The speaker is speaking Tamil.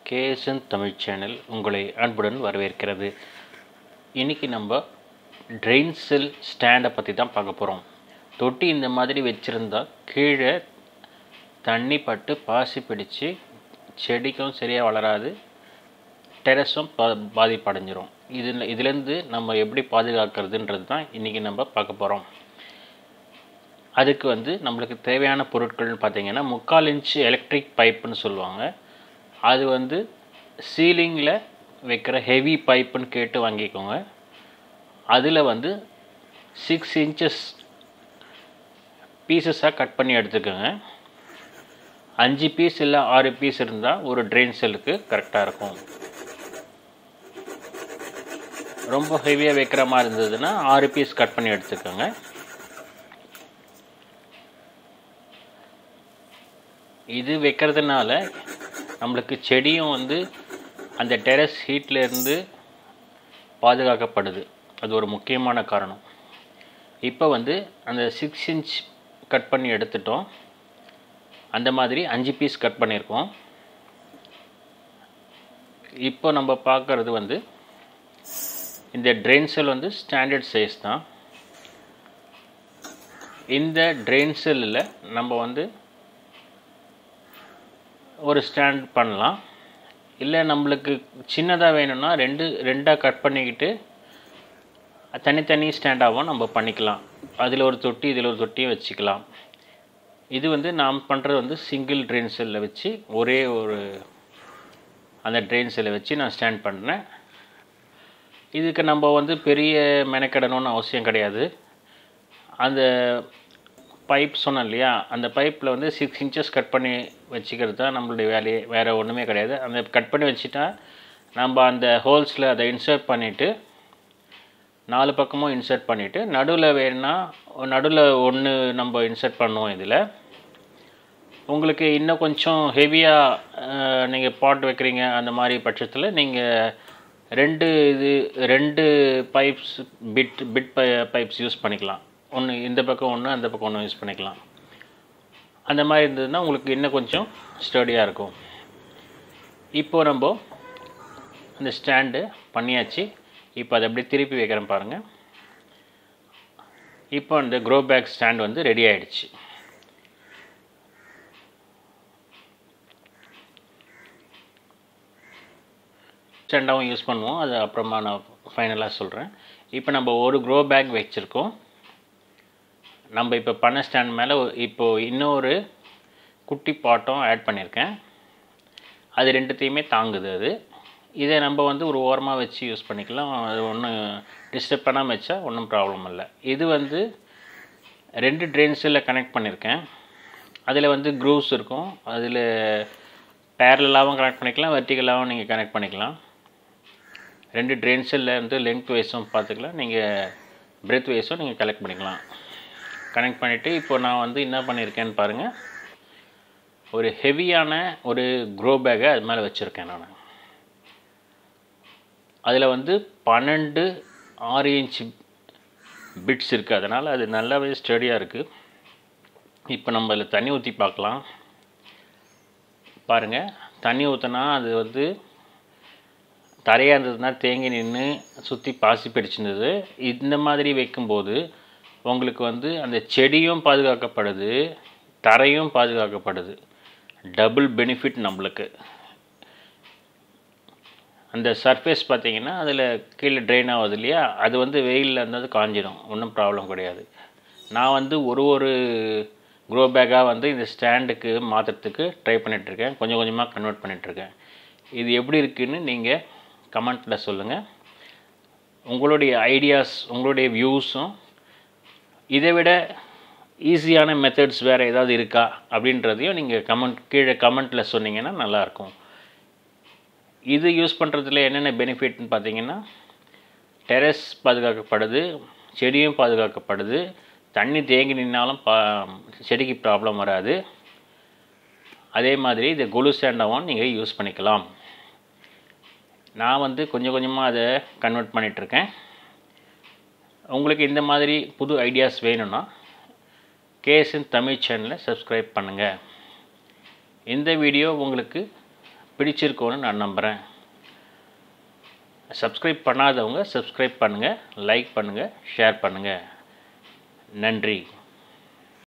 கேஎஸ்என் தமிழ் சேனல் உங்களை அன்புடன் வரவேற்கிறது இன்றைக்கி நம்ம ட்ரெயின் செல் ஸ்டாண்டை பற்றி தான் பார்க்க போகிறோம் தொட்டி இந்த மாதிரி வச்சுருந்தா கீழே தண்ணி பட்டு பாசி பிடிச்சு செடிக்கும் சரியாக வளராது டெரஸும் பா பாதிப்படைஞ்சிரும் இதில் இதுலேருந்து நம்ம எப்படி பாதுகாக்கிறதுன்றது தான் இன்றைக்கி நம்ம பார்க்க போகிறோம் அதுக்கு வந்து நம்மளுக்கு தேவையான பொருட்கள்னு பார்த்தீங்கன்னா முக்கால் இன்ச் எலக்ட்ரிக் பைப்புன்னு சொல்லுவாங்க அது வந்து சீலிங்கில் வைக்கிற ஹெவி பைப்புன்னு கேட்டு வாங்கிக்கோங்க அதில் வந்து சிக்ஸ் இன்ச்சஸ் பீசஸாக கட் பண்ணி எடுத்துக்கோங்க அஞ்சு பீஸ் இல்லை ஆறு பீஸ் இருந்தால் ஒரு ட்ரெயின் செல்லுக்கு கரெக்டாக இருக்கும் ரொம்ப ஹெவியாக வைக்கிற மாதிரி இருந்ததுன்னா ஆறு பீஸ் கட் பண்ணி எடுத்துக்கோங்க இது வைக்கிறதுனால நம்மளுக்கு செடியும் வந்து அந்த டெரஸ் ஹீட்டில் இருந்து பாதுகாக்கப்படுது அது ஒரு முக்கியமான காரணம் இப்போ வந்து அந்த சிக்ஸ் இன்ச் கட் பண்ணி எடுத்துட்டோம் அந்த மாதிரி அஞ்சு பீஸ் கட் பண்ணியிருக்கோம் இப்போ நம்ம பார்க்குறது வந்து இந்த ட்ரெயின் செல் வந்து ஸ்டாண்டர்ட் சைஸ் தான் இந்த ட்ரெயின் செல்லில் நம்ம வந்து ஒரு ஸ்டாண்ட் பண்ணலாம் இல்லை நம்மளுக்கு சின்னதாக வேணும்னா ரெண்டு ரெண்டாக கட் பண்ணிக்கிட்டு தனித்தனி ஸ்டாண்டாகவும் நம்ம பண்ணிக்கலாம் அதில் ஒரு தொட்டி இதில் ஒரு தொட்டியும் வச்சுக்கலாம் இது வந்து நாம் பண்ணுறது வந்து சிங்கிள் ட்ரெயின் செல்லில் வச்சு ஒரே ஒரு அந்த ட்ரெயின் செல்லை வச்சு நான் ஸ்டாண்ட் பண்ணுறேன் இதுக்கு நம்ம வந்து பெரிய மெனக்கெடணும்னு அவசியம் கிடையாது அந்த பைப் சொன்னேன் இல்லையா அந்த பைப்பில் வந்து சிக்ஸ் இன்ச்சஸ் கட் பண்ணி வச்சுக்கிறது தான் நம்மளுடைய வேலையே வேறு ஒன்றுமே கிடையாது அந்த கட் பண்ணி வச்சுட்டா நம்ம அந்த ஹோல்ஸில் அதை இன்சர்ட் பண்ணிவிட்டு நாலு பக்கமும் இன்சர்ட் பண்ணிவிட்டு நடுவில் வேணுன்னா நடுவில் ஒன்று நம்ம இன்சர்ட் பண்ணுவோம் இதில் உங்களுக்கு இன்னும் கொஞ்சம் ஹெவியாக நீங்கள் பாட் வைக்கிறீங்க அந்த மாதிரி பட்சத்தில் நீங்கள் ரெண்டு இது ரெண்டு pipes fit fit by pipes use பண்ணிக்கலாம் ஒன்று இந்த பக்கம் ஒன்று அந்த பக்கம் ஒன்று யூஸ் பண்ணிக்கலாம் அந்த மாதிரி இருந்ததுன்னா உங்களுக்கு இன்னும் கொஞ்சம் ஸ்டடியாக இருக்கும் இப்போது நம்ம அந்த ஸ்டாண்டு பண்ணியாச்சு இப்போ அதை அப்படியே திருப்பி வைக்கிறேன் பாருங்கள் இப்போ அந்த க்ரோ பேக் ஸ்டாண்ட் வந்து ரெடி ஆகிடுச்சு ஸ்டாண்டாகவும் யூஸ் பண்ணுவோம் அது அப்புறமா நான் ஃபைனலாக சொல்கிறேன் இப்போ நம்ம ஒரு க்ரோ பேக் வச்சுருக்கோம் நம்ம இப்போ பண்ண ஸ்டாண்ட் மேலே இப்போது இன்னொரு குட்டி பாட்டம் ஆட் பண்ணியிருக்கேன் அது ரெண்டுத்தையுமே தாங்குது அது இதை நம்ம வந்து ஒரு ஓரமாக வச்சு யூஸ் பண்ணிக்கலாம் அது ஒன்றும் டிஸ்டர்ப் பண்ணாமல் வச்சா ஒன்றும் ப்ராப்ளம் இல்லை இது வந்து ரெண்டு ட்ரெயின்ஸில் கனெக்ட் பண்ணியிருக்கேன் அதில் வந்து க்ரூவ்ஸ் இருக்கும் அதில் பேரலாகவும் கனெக்ட் பண்ணிக்கலாம் வெர்டிகலாகவும் நீங்கள் கனெக்ட் பண்ணிக்கலாம் ரெண்டு ட்ரெயின்ஸில் வந்து லென்த் வைஸும் பார்த்துக்கலாம் நீங்கள் பிரெத் வைஸும் நீங்கள் கலெக்ட் பண்ணிக்கலாம் கனெக்ட் பண்ணிவிட்டு இப்போ நான் வந்து என்ன பண்ணியிருக்கேன்னு பாருங்கள் ஒரு ஹெவியான ஒரு க்ரோ பேக்கை அது மேலே வச்சுருக்கேன் நான் அதில் வந்து பன்னெண்டு ஆறு இன்ச் பிட்ஸ் இருக்குது அதனால் அது நல்லாவே ஸ்டடியாக இருக்குது இப்போ நம்ம அதில் தண்ணி ஊற்றி பார்க்கலாம் பாருங்கள் தண்ணி ஊற்றினா அது வந்து தரையாக இருந்ததுன்னா தேங்கி நின்று சுற்றி பாசி பிடிச்சிருந்தது இந்த மாதிரி வைக்கும்போது உங்களுக்கு வந்து அந்த செடியும் பாதுகாக்கப்படுது தரையும் பாதுகாக்கப்படுது டபுள் பெனிஃபிட் நம்மளுக்கு அந்த சர்ஃபேஸ் பார்த்திங்கன்னா அதில் கீழே ட்ரெயின் ஆகுது இல்லையா அது வந்து வெயிலில் இருந்தது காஞ்சிடும் ஒன்றும் ப்ராப்ளம் கிடையாது நான் வந்து ஒரு ஒரு க்ரோ பேக்காக வந்து இந்த ஸ்டாண்டுக்கு மாற்றுறதுக்கு ட்ரை பண்ணிகிட்ருக்கேன் கொஞ்சம் கொஞ்சமாக கன்வெர்ட் பண்ணிகிட்ருக்கேன் இது எப்படி இருக்குதுன்னு நீங்கள் கமெண்ட்டில் சொல்லுங்கள் உங்களுடைய ஐடியாஸ் உங்களுடைய வியூஸும் இதை விட ஈஸியான மெத்தட்ஸ் வேறு ஏதாவது இருக்கா அப்படின்றதையும் நீங்கள் கமெண்ட் கீழே கமெண்ட்டில் சொன்னீங்கன்னா நல்லாயிருக்கும் இது யூஸ் பண்ணுறதுல என்னென்ன பெனிஃபிட்னு பார்த்தீங்கன்னா டெரஸ் பாதுகாக்கப்படுது செடியும் பாதுகாக்கப்படுது தண்ணி தேங்கி நின்னாலும் பா செடிக்கு ப்ராப்ளம் வராது அதே மாதிரி இந்த குளு ஸ்டாண்டாகவும் நீங்கள் யூஸ் பண்ணிக்கலாம் நான் வந்து கொஞ்சம் கொஞ்சமாக அதை கன்வெர்ட் பண்ணிகிட்ருக்கேன் உங்களுக்கு இந்த மாதிரி புது ஐடியாஸ் வேணும்னா கேஎஸ்என் தமிழ் சேனலை சப்ஸ்கிரைப் பண்ணுங்கள் இந்த வீடியோ உங்களுக்கு பிடிச்சிருக்கோன்னு நான் நம்புகிறேன் சப்ஸ்கிரைப் பண்ணாதவங்க சப்ஸ்கிரைப் பண்ணுங்கள் லைக் பண்ணுங்கள் ஷேர் பண்ணுங்கள் நன்றி